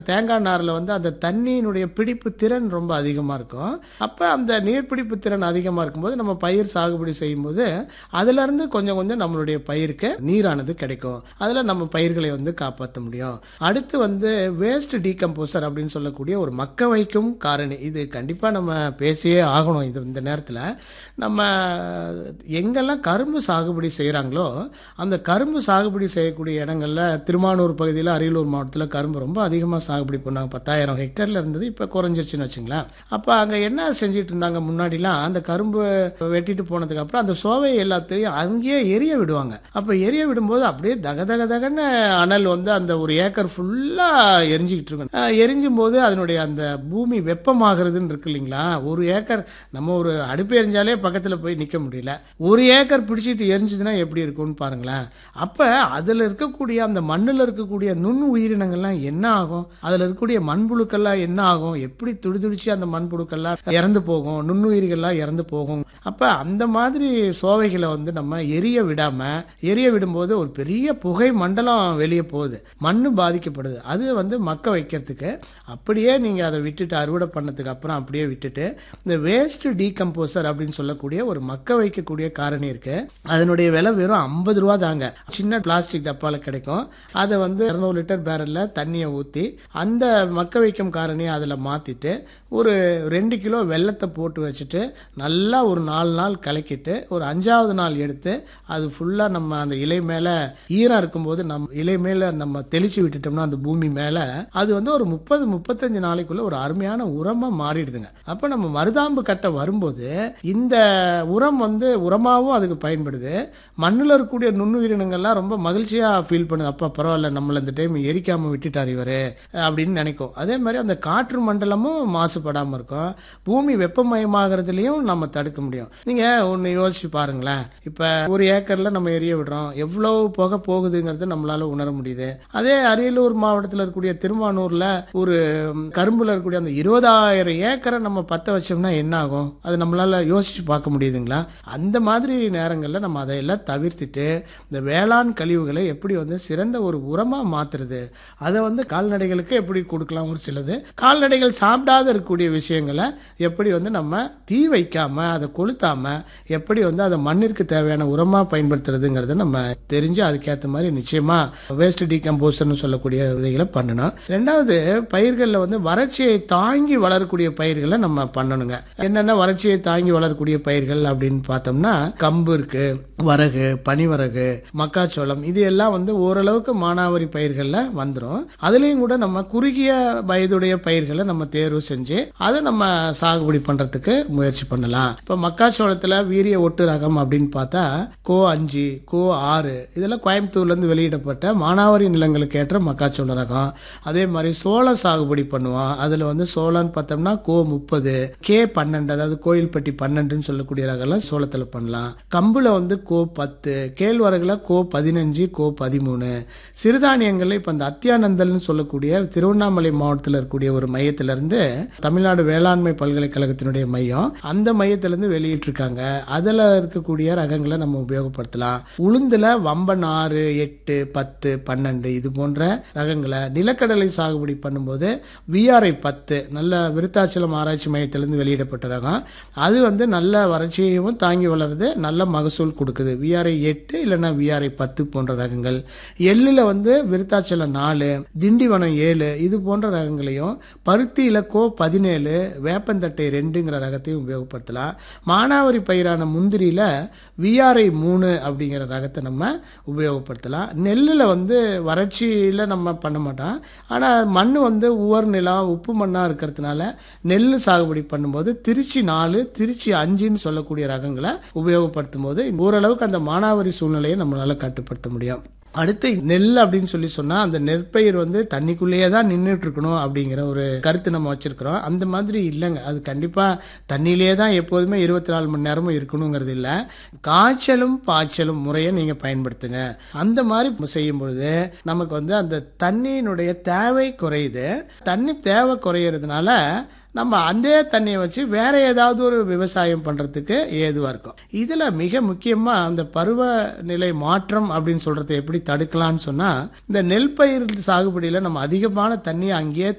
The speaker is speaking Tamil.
தேங்காய் நாரில் வந்து அந்த தண்ணியினுடைய பிடிப்பு திறன் ரொம்ப அதிகமாக இருக்கும் அப்போ அந்த நீர்பிடிப்பு திறன் அதிகமாக இருக்கும்போது நம்ம பயிர் சாகுபடி செய்யும்போது அதுலேருந்து கொஞ்சம் கொஞ்சம் நம்மளுடைய பயிருக்கு நீரானது கிடைக்கும் அதில் நம்ம பயிர்களை வந்து காப்பாற்ற முடியும் அடுத்து வந்து வேஸ்ட் டீகம்போசர் அப்படின்னு சொல்லக்கூடிய ஒரு மக்க வைக்கும் காரணி இது கண்டிப்பாக நம்ம பேசியே ஆகணும் இது இந்த நேரத்தில் நம்ம எங்கெல்லாம் கரும்பு சாகுபடி செய்கிறாங்களோ அந்த கரும்பு சாகுபடி செய்யக்கூடிய இடங்கள்ல திருமானூர் பகுதியில் அரியலூர் மாவட்டத்தில் கரும்பு ரொம்ப அதிகமாக சாகுபடி பண்ணாங்க பத்தாயிரம் ஹெக்டேர்ல இருந்தது இப்போ குறைஞ்சிருச்சுன்னு வச்சுங்களேன் அப்போ அங்கே என்ன செஞ்சுட்டு இருந்தாங்க முன்னாடிலாம் அந்த கரும்பு வெட்டிட்டு போனதுக்கு அப்புறம் அந்த சோவை எல்லாத்தையும் அங்கேயே எரிய விடுவாங்க அப்போ எரிய விடும்போது அப்படியே தக தக தகன்னு அனல் வந்து அந்த ஒரு ஏக்கர் ஃபுல்லாக எரிஞ்சிக்கிட்டு இருக்கும் அஹ் எரிஞ்சும் போது அதனுடைய அந்த பூமி வெப்பமாகிறதுன்னு இருக்கு இல்லைங்களா ஒரு ஏக்கர் நம்ம ஒரு அடுப்பு எரிஞ்சாலே பக்கத்தில் போய் நிற்க முடியல ஒரு ஏக்கர் பிடிச்சிட்டு எரிஞ்சுதுன்னா எப்படி இருக்கும்னு பாருங்களேன் அப்போ அதில் இருக்கக்கூடிய அந்த மண்ணில் இருக்கக்கூடிய நுண் உயிரினங்கள்லாம் என்ன ஆகும் அதில் இருக்கக்கூடிய மண்புழுக்கள்லாம் என்ன ஆகும் எப்படி துடிதுடிச்சு அந்த மண்புழுக்கள்லாம் இறந்து போகும் நுண்ணுயிரிகள்லாம் இறந்து போகும் அப்போ அந்த மாதிரி சோவைகளை வந்து நம்ம எரிய விடாம எரிய விடும்போது ஒரு பெரிய புகை மண்டலம் வெளியே போகுது மண்ணு பாதிக்கப்படுது அது வந்து மக்க வைக்கிறதுக்கு அப்படியே நீங்கள் அதை விட்டுட்டு அறுவடை பண்ணதுக்கு அப்புறம் அப்படியே விட்டுட்டு இந்த வேஸ்ட் டீகம்போசர் அப்படின்னு சொல்லக்கூடிய ஒரு மக்க வைக்கக்கூடிய காரணி இருக்கு அதனுடைய விலை வெறும் ஐம்பது ரூபா தாங்க சின்ன பிளாஸ்டிக் டப்பால கிடைக்கும் அதை வந்து இரநூறு லிட்டர் பேரல்ல தண்ணியை ஊற்றி அந்த மக்க வைக்கும் காரணியை அதில் மாற்றிட்டு ஒரு ரெண்டு கிலோ வெள்ளத்தை போட்டு வச்சுட்டு நல்லா ஒரு நாலு நாள் கலக்கிட்டு ஒரு அஞ்சாவது நாள் எடுத்து அது ஃபுல்லாக நம்ம அந்த இலை மேலே ஈரம் இருக்கும்போது நம்ம இலை மேலே நம்ம தெளிச்சு விட்டுட்டோம்னா அந்த பூமி மேலே அது வந்து ஒரு முப்பது முப்பத்தஞ்சு நாளைக்குள்ள ஒரு அருமையான உரமாக மாறிடுதுங்க அப்போ நம்ம மருதாம்பு கட்டை வரும்போது இந்த உரம் வந்து உரமாகவும் அதுக்கு பயன்படுது மண்ணில் இருக்கக்கூடிய நுண்ணுயிரினங்கள்லாம் ரொம்ப மகிழ்ச்சியாக ஃபீல் பண்ணுது அப்பா பரவாயில்ல நம்மளை இந்த டைம் எரிக்காமல் விட்டுட்டார் இவர் அப்படின்னு நினைக்கும் அதே மாதிரி அந்த காற்று மண்டலமும் மாசுபடாமல் இருக்கும் பூமி வெப்பமயமாகறதுலையும் நம்ம தடுக்க முடியும் நீங்கள் ஒன்று யோசிச்சு பாருங்களேன் இப்போ ஒரு ஏக்கரில் நம்ம எரிய விடுறோம் எவ்வளோ புகை போகுதுங்கிறத நம்மளால உணர முடியுது அதே அரியலூர் மாவட்டத்தில் இருக்கக்கூடிய திருமானூரில் ஒரு கரும்புல இருக்கக்கூடிய அந்த இருபதாயிரம் ஏக்கரை நம்ம பற்ற வச்சோம்னா என்ன ஆகும் அது நம்மளால யோசிச்சு பார்க்க முடியுதுங்களா அந்த மாதிரி நேரங்களில் நம்ம அதையெல்லாம் தவிர்த்துட்டு இந்த வேளாண் கழிவுகளை எப்படி வந்து சிறந்த ஒரு உரமாக மாற்றுறது அதை வந்து கால்நடைகளுக்கு எப்படி கொடுக்கலாம் ஒரு சிலது கால்நடைகள் சாப்பிடாத இருக்கக்கூடிய விஷயங்களை எப்படி வந்து நம்ம தீ வைக்காம அதை கொளுத்தாம எப்படி வந்து அதை மண்ணிற்கு தேவையான உரமாக பயன்படுத்துறதுங்கிறத நம்ம தெரிஞ்சு அதுக்கேற்ற மாதிரி நிச்சயமா வேஸ்ட் டீகம்போசர்னு சொல்லக்கூடிய விதைகளை பண்ணணும் ரெண்டாவது பயிர்களில் வந்து வறட்சியை தாங்கி வளரக்கூடிய பயிர்களை நம்ம பண்ணணுங்க என்னென்ன வறட்சியை தாங்கி வளரக்கூடிய பயிர்கள் அப்படின்னு பார்த்தோம்னா கம்பு இருக்கு வரகு பனிவரகு மக்காச்சோளம் இது எல்லாம் வந்து ஓரளவுக்கு மானாவாரி பயிர்களில் வந்துடும் அதுலேயும் கூட நம்ம குறுகிய வயதுடைய பயிர்களை நம்ம தேர்வு செஞ்சு அதை நம்ம சாகுபடி பண்ணுறதுக்கு முயற்சி பண்ணலாம் இப்போ மக்காச்சோளத்தில் வீரிய ஒட்டு ரகம் அப்படின்னு பார்த்தா கோ அஞ்சு கோ ஆறு இதெல்லாம் கோயம்புத்தூர்லேருந்து வெளியிடப்பட்ட மானாவாரி நிலங்களுக்கு ஏற்ற மக்காச்சோள ரகம் அதே மாதிரி சோளம் சாகுபடி பண்ணுவோம் அதில் வந்து சோளம்னு பார்த்தோம்னா கோ முப்பது கே பன்னெண்டு அதாவது கோயில்பட்டி பன்னெண்டுன்னு சொல்லக்கூடிய ரகம்லாம் சோளத்தில் பண்ணலாம் கம்புல வந்து கோ பத்து கேழ்வரகுல கோ பதினஞ்சு கோ பதிமூணு சிறுதானியங்களில் இப்போ அந்த அத்தியானந்தல்னு சொல்லக்கூடிய திருவண்ணாமலை மாவட்டத்தில் இருக்கக்கூடிய ஒரு மையத்திலிருந்து தமிழ்நாடு வேளாண்மை பல்கலைக்கழகத்தினுடைய மையம் அந்த மையத்திலிருந்து வெளியிட்டிருக்காங்க அதில் இருக்கக்கூடிய ரகங்களை நம்ம உபயோகப்படுத்தலாம் உளுந்துல வம்பன் ஆறு எட்டு பத்து பன்னெண்டு இது போன்ற ரகங்களை நிலக்கடலை சாகுபடி பண்ணும்போது விஆர்ஐ பத்து நல்ல விருத்தாச்சலம் ஆராய்ச்சி மையத்திலிருந்து வெளியிடப்பட்ட ரகம் அது வந்து நல்ல வறட்சியையும் தாங்கி வளருது நல்ல மகசூல் கொடுக்குது விஆர்ஐ எட்டு இல்லைன்னா விஆர்ஐ பத்து போன்ற ரகங்கள் எள்ளில் வந்து விருத்தாச்சலம் நாலு திண்டிவனம் ஏழு இது போன்ற ரகங்களையும் பருத்தியில கோ பதினேழு வேப்பந்தட்டை ரெண்டுங்கிற ரகத்தையும் உபயோகப்படுத்தலாம் மானாவாரி பயிரான முந்திரியில விஆர்ஐ மூணு அப்படிங்கிற ரகத்தை நம்ம உபயோகப்படுத்தலாம் நெல்லில் வந்து வறட்சியில் நம்ம பண்ண மாட்டோம் ஆனால் மண் வந்து உவர் நிலம் உப்பு மண்ணாக இருக்கிறதுனால நெல் சாகுபடி பண்ணும்போது திருச்சி நாலு திருச்சி அஞ்சுன்னு சொல்லக்கூடிய ரகங்களை உபயோகப்படுத்தும் போது ஓரளவுக்கு அந்த மானாவாரி சூழ்நிலையை நம்மளால கட்டுப்படுத்த முடியும் அடுத்து நெல் அப்படின்னு சொல்லி சொன்னா அந்த நெற்பயிர் வந்து தண்ணிக்குள்ளேயே தான் நின்றுட்டு இருக்கணும் அப்படிங்கிற ஒரு கருத்து நம்ம வச்சிருக்கிறோம் அந்த மாதிரி இல்லைங்க அது கண்டிப்பா தண்ணியிலேயே தான் எப்போதுமே இருபத்தி நாலு மணி நேரமும் இருக்கணுங்கிறது இல்லை காய்ச்சலும் பாய்ச்சலும் முறையை நீங்க பயன்படுத்துங்க அந்த மாதிரி செய்யும் பொழுது நமக்கு வந்து அந்த தண்ணியினுடைய தேவை குறையுது தண்ணி தேவை குறையிறதுனால நம்ம அதே தண்ணியை வச்சு வேற ஏதாவது ஒரு விவசாயம் பண்றதுக்கு ஏதுவா இருக்கும் இதுல மிக முக்கியமா அந்த பருவநிலை மாற்றம் அப்படின்னு சொல்றதை எப்படி தடுக்கலாம்னு சொன்னா இந்த நெல் பயிர் சாகுபடியில நம்ம அதிகமான தண்ணியை அங்கேயே